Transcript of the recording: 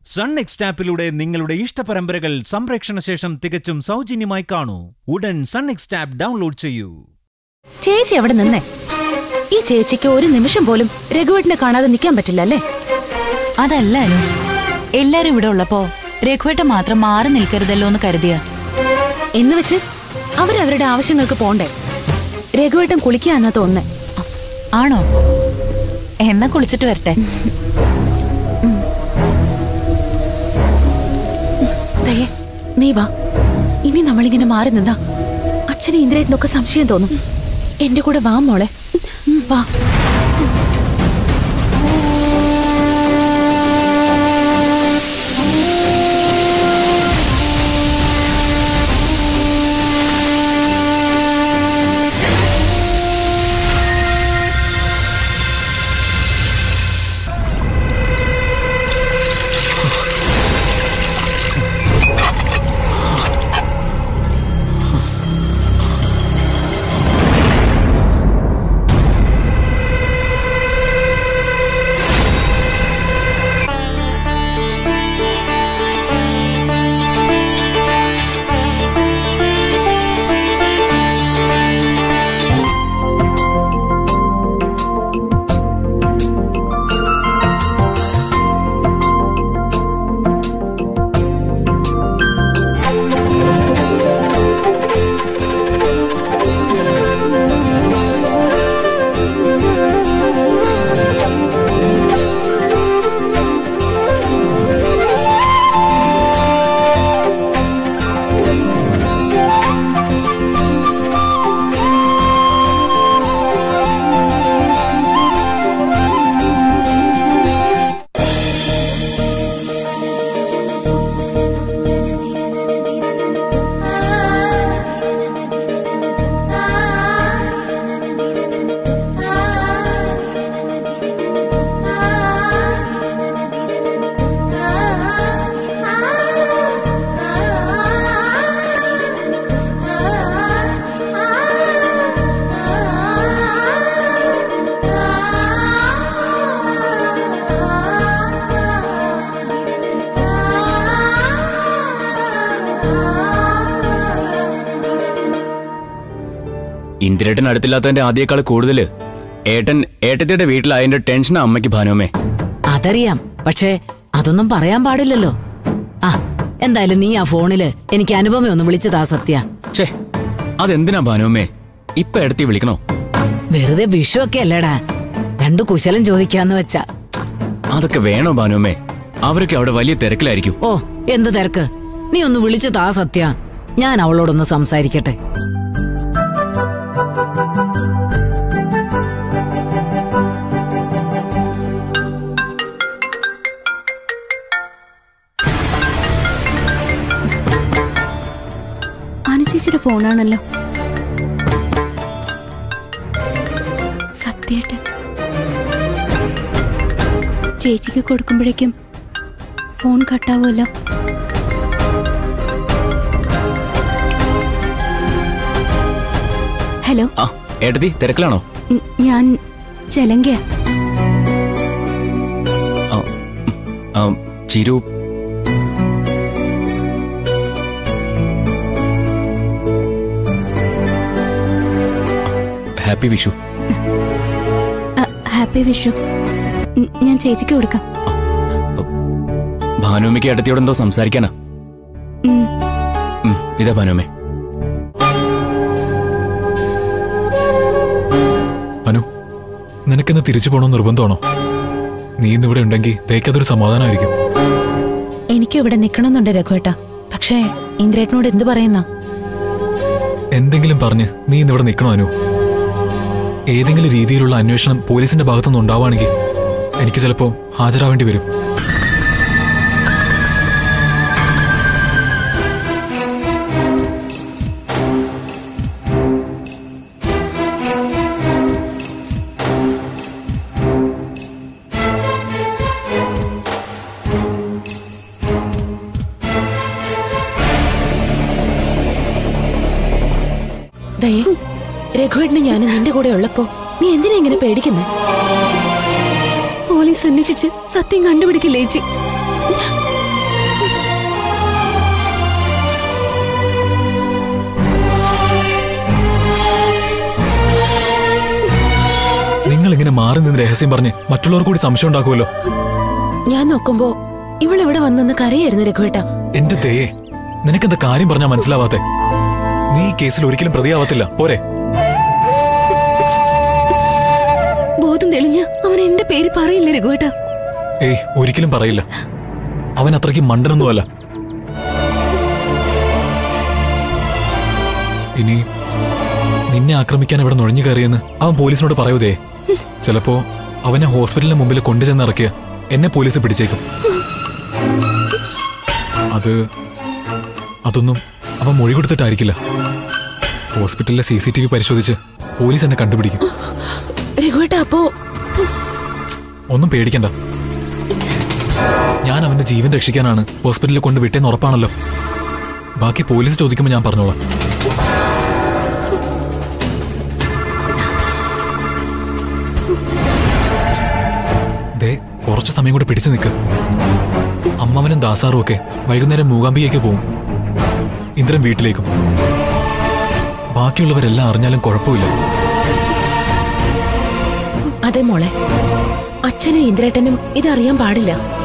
Sun next ആപ്പിലൂടെ നിങ്ങളുടെ ഇഷ്ടപരമ്പരകൾ സംപ്രേക്ഷണ ശേഷം തികച്ചും സൗജന്യമായി കാണൂ ഉടൻ സൺ നെക്സ്റ്റ് ആപ്പ് ഡൗൺലോഡ് ചെയ്യൂ ചേച്ചി അവിടെ നിന്നേ ഈ ചേച്ചിക്ക് ഒരു നിമിഷം പോലും രഘുവേട്ടനെ കാണാതെ നിൽക്കാൻ പറ്റില്ല അല്ലേ അതല്ല അനു എല്ലാരും ഇവിടെ ഉള്ളപ്പോ രഘുവേട്ടൻ മാത്രം മാറി നിൽക്കരുതല്ലോ എന്ന് കരുതിയ എന്ന് വെച്ച് അവരവരുടെ ആവശ്യങ്ങൾക്ക് പോണ്ടേ രഘുവേട്ടൻ കുളിക്കാന്നാ തോന്നുന്നേ ആണോ എന്നാ കുളിച്ചിട്ട് വരട്ടെ ദയേ നീ വാ ഇനി നമ്മളിങ്ങനെ മാറി നിന്നാ അച്ഛനും ഇന്ദ്രേട്ടനൊക്കെ സംശയം തോന്നും എന്റെ കൂടെ വാ മോളെ ഉം, വാ ഇന്ദിരേട്ടൻ അടുത്തില്ലാത്തതിന്റെ ആദ്യേക്കാൾ കൂടുതല് ഏട്ടൻ ഏട്ടത്തിയുടെ വീട്ടിലായതിന്റെ ടെൻഷനാ അമ്മയ്ക്ക് ഭാനുമേ അതറിയാം പക്ഷേ അതൊന്നും പറയാൻ പാടില്ലല്ലോ ആ എന്തായാലും നീ ആ ഫോണില് എനിക്ക് അനുപമ ഒന്ന് വിളിച്ചതാ സത്യ ഛേ അതെന്തിനാ ഭാനുമേ ഇപ്പൊ എടുത്തി വിളിക്കണോ വെറുതെ വിഷു ഒക്കെ അല്ലേടാ രണ്ടു കുശലം ചോദിക്കാന്ന് വെച്ചാ അതൊക്കെ വേണോ ഭാനുമേ അവരൊക്കെ അവിടെ വലിയ തിരക്കിലായിരിക്കും ഓ എന്ത് തിരക്ക് നീ ഒന്ന് വിളിച്ചതാ സത്യ ഞാൻ അവളോടൊന്ന് സംസാരിക്കട്ടെ അനുചേച്ചിയുടെ ഫോണാണല്ലോ സത്യേട്ടൻ ചേച്ചിക്ക് കൊടുക്കുമ്പോഴേക്കും ഫോൺ കട്ടാവുമല്ലോ ഹലോ ആ ഏട്ടത്തി തിരക്കിലാണോ ഉം, ഞാൻ ചെലങ്കയ ആ, ആ, ചിരു ഹാപ്പി വിഷു ഹാപ്പി വിഷു ഉം, ഞാൻ ചേച്ചിക്ക് കൊടുക്കാം ഭാനുമയ്ക്ക് ഏട്ടത്തിയോട് എന്തോ സംസാരിക്കാനാ ഉം. ഉം, ഇതാ ഭാനുമേ അനു നിനക്കിന്ന് തിരിച്ചു പോകണമെന്ന് നിർബന്ധമാണോ നീ ഇന്നിവിടെ ഉണ്ടെങ്കിൽ തേക്കതൊരു സമാധാനമായിരിക്കും എനിക്കും ഇവിടെ നിക്കണമെന്നുണ്ട് രഘുവേട്ട പക്ഷേ ഇന്ദ്രേട്ടനോട് എന്ത് പറയുന്ന എന്തെങ്കിലും പറഞ്ഞ് നീ ഇന്നിവിടെ നിൽക്കണോ അനു ഏതെങ്കിലും രീതിയിലുള്ള അന്വേഷണം പോലീസിന്റെ ഭാഗത്തുനിന്ന് ഉണ്ടാവുകയാണെങ്കിൽ എനിക്ക് ചിലപ്പോൾ ഹാജരാവേണ്ടി വരും ദയേ രഘുവേട്ടന് ഞാൻ നിന്റെ കൂടെ ഉള്ളപ്പോ നീ എന്തിനാ ഇങ്ങനെ പേടിക്കുന്നേ പോലീസ് അന്വേഷിച്ച് സത്യം കണ്ടുപിടിക്കില്ല ചേച്ചി മാറി നിന്ന് രഹസ്യം പറഞ്ഞ് മറ്റുള്ളവർ കൂടി സംശയം ഉണ്ടാക്കുമല്ലോ ഞാൻ നോക്കുമ്പോ ഇവളിവിടെ വന്നെന്ന് കരയായിരുന്നു രഘുവേട്ട എന്റെ ദയേ നിനക്കെന്താ കാര്യം പറഞ്ഞാ മനസ്സിലാവാത്തെ നീ ഈ കേസിൽ ഒരിക്കലും പ്രതിയാവത്തില്ല പോരെ ബോധം തെളിഞ്ഞ് അവൻ എന്റെ പേര് പറയില്ല രഘുവേട്ട ഏയ് ഒരിക്കലും പറയില്ല അവൻ അത്രയ്ക്ക് മണ്ടനൊന്നുമല്ല ഇനി നിന്നെ ആക്രമിക്കാൻ ഇവിടെ നുഴഞ്ഞു കയറിയെന്ന് അവൻ പോലീസിനോട് പറയൂതേ ചിലപ്പോ അവനെ ഹോസ്പിറ്റലിന് മുമ്പിൽ കൊണ്ടുചെന്ന് ഇറക്കിയ എന്നെ പോലീസ് പിടിച്ചേക്കും അത് അതൊന്നും അവൻ മൊഴി കൊടുത്തിട്ടായിരിക്കില്ല ഹോസ്പിറ്റലിലെ സി സി ടി വി പരിശോധിച്ച് പോലീസ് എന്നെ കണ്ടുപിടിക്കും രഘുവേട്ട അപ്പോ ഒന്നും പേടിക്കണ്ട ഞാൻ അവന്റെ ജീവൻ രക്ഷിക്കാനാണ് ഹോസ്പിറ്റലിൽ കൊണ്ട് വിട്ടേന്ന് ഉറപ്പാണല്ലോ ബാക്കി പോലീസ് ചോദിക്കുമ്പോൾ ഞാൻ പറഞ്ഞോളാം ദേ കുറച്ച് സമയം കൂടെ പിടിച്ചു നിൽക്ക് അമ്മാവനും ദാസാറും ഒക്കെ വൈകുന്നേരം മൂകാംബികയ്ക്ക് പോവും ഇന്ദ്രൻ വീട്ടിലേക്കും ബാക്കിയുള്ളവരെല്ലാം അറിഞ്ഞാലും കുഴപ്പമില്ല അതെ മോളെ അച്ഛനും ഇന്ദ്രേട്ടനും ഇതറിയാൻ പാടില്ല